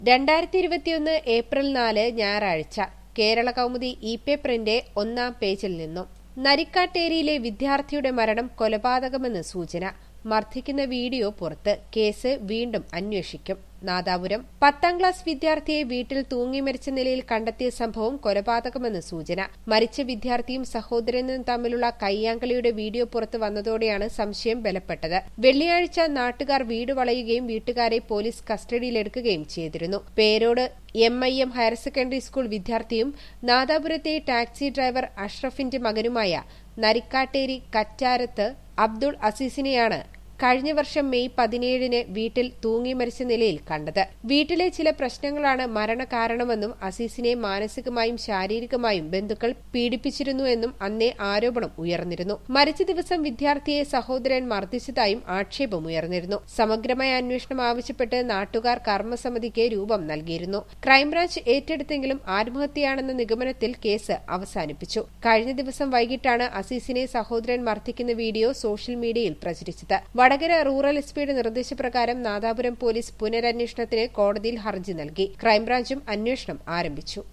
രണ്ടായിരത്തി ഇരുപത്തിയൊന്ന് ഏപ്രിൽ നാല് ഞായറാഴ്ച കേരള കൗമുദി ഇ പേപ്പറിന്റെ ഒന്നാം പേജിൽ നിന്നും നരിക്കാട്ടേരിയിലെ വിദ്യാർത്ഥിയുടെ മരണം കൊലപാതകമെന്ന് സൂചന മർദ്ദിക്കുന്ന വീഡിയോ പുറത്ത് കേസ് വീണ്ടും അന്വേഷിക്കും നാദാപുരം പത്താം ക്ലാസ് വിദ്യാർത്ഥിയെ വീട്ടിൽ തൂങ്ങി മരിച്ച നിലയിൽ കണ്ടെത്തിയ സംഭവം കൊലപാതകമെന്ന് സൂചന മരിച്ച വിദ്യാർത്ഥിയും സഹോദരനും തമ്മിലുള്ള കയ്യാങ്കളിയുടെ വീഡിയോ പുറത്തു വന്നതോടെയാണ് സംശയം ബലപ്പെട്ടത് വെള്ളിയാഴ്ച നാട്ടുകാർ വീട് വളയുകയും വീട്ടുകാരെ പോലീസ് കസ്റ്റഡിയിലെടുക്കുകയും ചെയ്തിരുന്നു Perod M I M higher secondary school വിദ്യാർത്ഥിയും നാദാപുരത്തെ ടാക്സി ഡ്രൈവർ അഷ്റഫിന്റെ മകനുമായ നരിക്കാട്ടേരി കറ്റാരത്ത് അബ്ദുൾ അസീസിനെയാണ് കഴിഞ്ഞ വർഷം മെയ് പതിനേഴിന് വീട്ടിൽ തൂങ്ങി മരിച്ച നിലയിൽ കണ്ടത് വീട്ടിലെ ചില പ്രശ്നങ്ങളാണ് മരണകാരണമെന്നും അസീസിനെ മാനസികമായും ശാരീരികമായും ബന്ധുക്കൾ പീഡിപ്പിച്ചിരുന്നുവെന്നും അന്നേ ആരോപണം ഉയർന്നിരുന്നു മരിച്ച ദിവസം വിദ്യാർത്ഥിയെ സഹോദരൻ മർദ്ദിച്ചതായും ആക്ഷേപമുയർന്നിരുന്നു സമഗ്രമായ അന്വേഷണം ആവശ്യപ്പെട്ട് നാട്ടുകാർ കർമ്മസമിതിക്ക് രൂപം നൽകിയിരുന്നു ക്രൈംബ്രാഞ്ച് ഏറ്റെടുത്തെങ്കിലും ആത്മഹത്യയാണെന്ന നിഗമനത്തിൽ കേസ് അവസാനിപ്പിച്ചു കഴിഞ്ഞ ദിവസം വൈകിട്ടാണ് അസീസിനെ സഹോദരൻ മർദ്ദിക്കുന്ന വീഡിയോ സോഷ്യൽ മീഡിയയിൽ പ്രചരിച്ചത് വടകര റൂറൽ എസ് പിയുടെ നിർദ്ദേശപ്രകാരം നാദാപുരം പോലീസ് പുനരന്വേഷണത്തിന് കോടതിയിൽ ഹർജി നൽകി ക്രൈംബ്രാഞ്ചും അന്വേഷണം ആരംഭിച്ചു